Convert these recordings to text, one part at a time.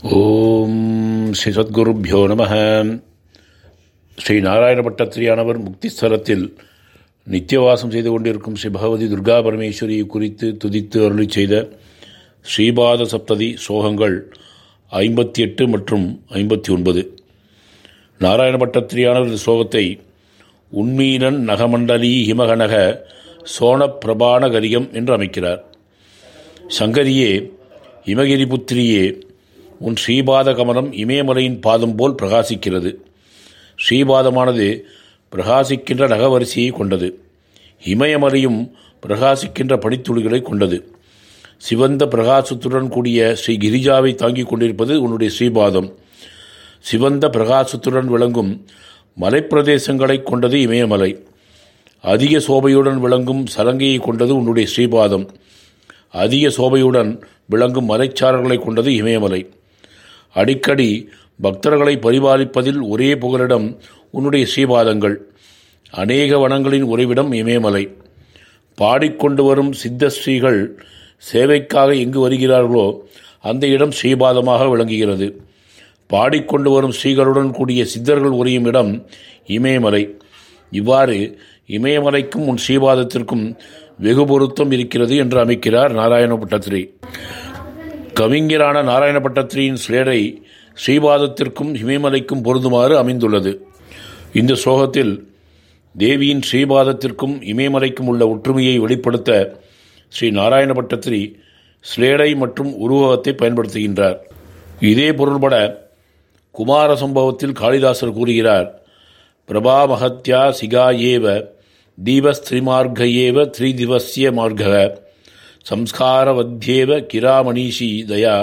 ஓம் ஸ்ரீ சத்குருப்பியோ நம ஸ்ரீ நாராயண பட்டத்திரியானவர் முக்திஸ்தலத்தில் நித்தியவாசம் செய்து கொண்டிருக்கும் ஸ்ரீ பகவதி துர்கா பரமேஸ்வரி குறித்து துதித்து அருளி செய்த ஸ்ரீபாத சப்ததி சோகங்கள் ஐம்பத்தி எட்டு மற்றும் ஐம்பத்தி ஒன்பது நாராயண பட்டத்திரியானவர் இந்த சோகத்தை உண்மீனன் நகமண்டலி ஹிமகனக சோன பிரபான கரியம் என்று அமைக்கிறார் சங்கரியே இமகிரி புத்திரியே உன் ஸ்ரீபாத கமலம் இமயமலையின் பாதம் போல் பிரகாசிக்கிறது ஸ்ரீபாதமானது பிரகாசிக்கின்ற நகவரிசையை கொண்டது இமயமலையும் பிரகாசிக்கின்ற பனித்துளிகளை கொண்டது சிவந்த பிரகாசத்துடன் கூடிய ஸ்ரீ கிரிஜாவை தாங்கிக் கொண்டிருப்பது உன்னுடைய ஸ்ரீபாதம் சிவந்த பிரகாசத்துடன் விளங்கும் மலைப்பிரதேசங்களை கொண்டது இமயமலை அதிக சோபையுடன் விளங்கும் சலங்கையை கொண்டது உன்னுடைய ஸ்ரீபாதம் அதிக சோபையுடன் விளங்கும் மலைச்சாரர்களை கொண்டது இமயமலை அடிக்கடி பக்தர்களை பரிபாலிப்பதில் ஒரே புகலிடம் உன்னுடைய ஸ்ரீபாதங்கள் அநேக வனங்களின் உறைவிடம் இமயமலை பாடிக்கொண்டு வரும் சித்தஸ்ரீகள் சேவைக்காக எங்கு வருகிறார்களோ அந்த இடம் ஸ்ரீபாதமாக விளங்குகிறது பாடிக்கொண்டு வரும் ஸ்ரீகளுடன் கூடிய சித்தர்கள் உரையும் இடம் இமயமலை இவ்வாறு இமயமலைக்கும் உன் ஸ்ரீபாதத்திற்கும் வெகு பொருத்தம் இருக்கிறது என்று அமைக்கிறார் நாராயண பட்டத்திரி கவிஞரான நாராயண பட்டத்திரியின் ஸ்லேடை ஸ்ரீபாதத்திற்கும் இமயமலைக்கும் பொருந்துமாறு அமைந்துள்ளது இந்த சோகத்தில் தேவியின் ஸ்ரீபாதத்திற்கும் இமயமலைக்கும் உள்ள ஒற்றுமையை வெளிப்படுத்த ஸ்ரீ நாராயண பட்டத்திரி ஸ்லேடை மற்றும் உருவகத்தை பயன்படுத்துகின்றார் இதே பொருள்பட குமார சம்பவத்தில் காளிதாசர் கூறுகிறார் பிரபா மகத்யா சிகா ஏவ தீபஸ்திரிமார்க ஏவ த்ரிதிவசிய மார்க சம்ஸ்காரவத்தியேவ கிராமணீஷி தயா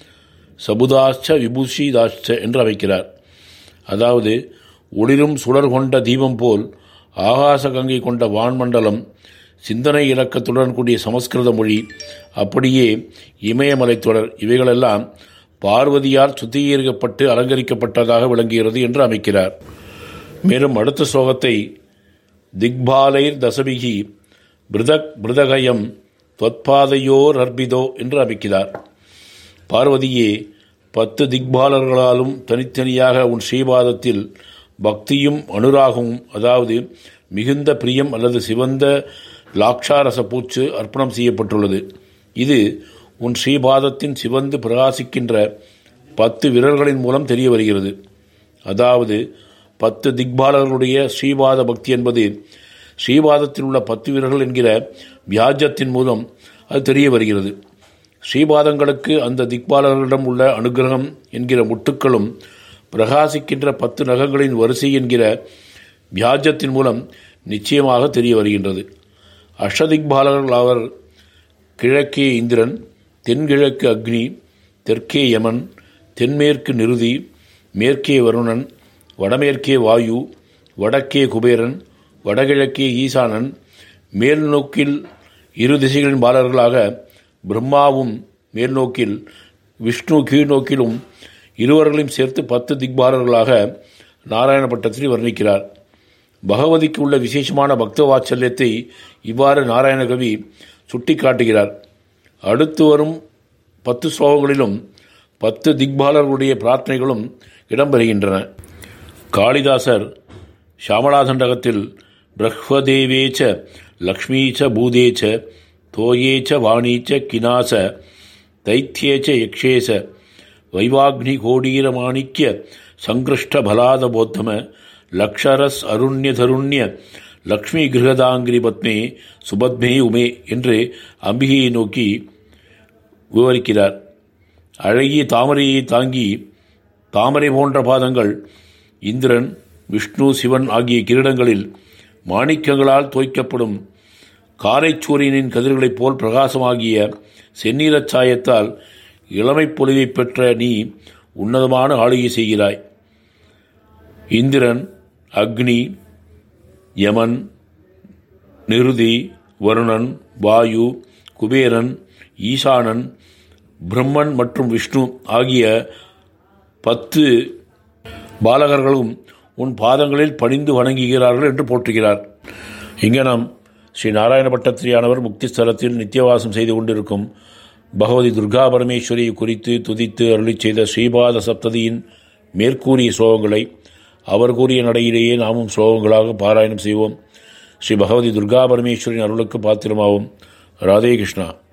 சபுதாச்ச விபூஷிதாச்ச என்று அமைக்கிறார் அதாவது ஒளிரும் சுடர் கொண்ட தீபம் போல் ஆகாச கங்கை கொண்ட வான்மண்டலம் சிந்தனை இலக்கத்துடன் கூடிய சமஸ்கிருத மொழி அப்படியே இமயமலை தொடர் இவைகளெல்லாம் பார்வதியால் சுத்திகரிக்கப்பட்டு அலங்கரிக்கப்பட்டதாக விளங்குகிறது என்று அமைக்கிறார் மேலும் அடுத்த ஸ்லோகத்தை திக்பாலைர் தசபிகி பிருதக் பிருதகயம் தொத்பாதையோர் அர்பிதோ என்று அமைக்கிறார் பார்வதியே பத்து திக்பாலர்களாலும் தனித்தனியாக உன் ஸ்ரீபாதத்தில் பக்தியும் அனுராகமும் அதாவது மிகுந்த பிரியம் அல்லது சிவந்த லாக்ஷாரச பூச்சு அர்ப்பணம் செய்யப்பட்டுள்ளது இது உன் ஸ்ரீபாதத்தின் சிவந்து பிரகாசிக்கின்ற பத்து விரல்களின் மூலம் தெரிய வருகிறது அதாவது பத்து திக்பாலர்களுடைய ஸ்ரீபாத பக்தி என்பது ஸ்ரீபாதத்தில் உள்ள பத்து வீரர்கள் என்கிற வியாஜத்தின் மூலம் அது தெரிய வருகிறது ஸ்ரீபாதங்களுக்கு அந்த திக்பாலர்களிடம் உள்ள அனுகிரகம் என்கிற முட்டுக்களும் பிரகாசிக்கின்ற பத்து நகங்களின் வரிசை என்கிற வியாஜத்தின் மூலம் நிச்சயமாக தெரிய வருகின்றது அஷ்டதிக்பாலர்கள் அவர் கிழக்கே இந்திரன் தென்கிழக்கு அக்னி தெற்கே யமன் தென்மேற்கு நிருதி மேற்கே வருணன் வடமேற்கே வாயு வடக்கே குபேரன் வடகிழக்கே ஈசானன் மேல் நோக்கில் இரு திசைகளின் பாலர்களாக பிரம்மாவும் மேல் நோக்கில் விஷ்ணு கீழ்நோக்கிலும் இருவர்களையும் சேர்த்து பத்து திக்பாலர்களாக நாராயண பட்டத்திரி வர்ணிக்கிறார் பகவதிக்கு உள்ள விசேஷமான பக்த வாத்சல்யத்தை இவ்வாறு நாராயணகவி சுட்டிக்காட்டுகிறார் அடுத்து வரும் பத்து ஸ்லோகங்களிலும் பத்து திக்பாலர்களுடைய பிரார்த்தனைகளும் இடம்பெறுகின்றன காளிதாசர் ஷாமலாதண்டகத்தில் பிரஹ்வதேவேச்ச லக்ஷ்மீச்ச பூதேச்ச தோயேச்ச வாணீச்ச கினாச தைத்தியேச்ச யக்ஷேச வைவாக்னி கோடீரமாணிக்ய சங்கிருஷ்ட பலாதபோத்தம லக்ஷரஸ் அருண்யதருண்ய லக்ஷ்மி கிரகதாங்கிரி பத்மே சுபத்மே உமே என்று அம்பிகையை நோக்கி விவரிக்கிறார் அழகிய தாமரையை தாங்கி தாமரை போன்ற பாதங்கள் இந்திரன் விஷ்ணு சிவன் ஆகிய கிரீடங்களில் மாணிக்கங்களால் தோய்க்கப்படும் காரைச்சூரியனின் கதிர்களைப் போல் பிரகாசமாகிய செந்நீரச் சாயத்தால் இளமை பொலிவை பெற்ற நீ உன்னதமான ஆளுகை செய்கிறாய் இந்திரன் அக்னி யமன் நிருதி வருணன் வாயு குபேரன் ஈசானன் பிரம்மன் மற்றும் விஷ்ணு ஆகிய பத்து பாலகர்களும் உன் பாதங்களில் பணிந்து வணங்குகிறார்கள் என்று போற்றுகிறார் இங்கே நாம் ஸ்ரீ நாராயண பட்டத்திரியானவர் முக்தி ஸ்தலத்தில் நித்தியவாசம் செய்து கொண்டிருக்கும் பகவதி துர்கா பரமேஸ்வரி குறித்து துதித்து அருளிச் செய்த ஸ்ரீபாத சப்ததியின் மேற்கூறிய ஸ்லோகங்களை அவர் கூறிய நடையிலேயே நாமும் ஸ்லோகங்களாக பாராயணம் செய்வோம் ஸ்ரீ பகவதி துர்கா பரமேஸ்வரின் அருளுக்கு பாத்திரமாவும் ராதே கிருஷ்ணா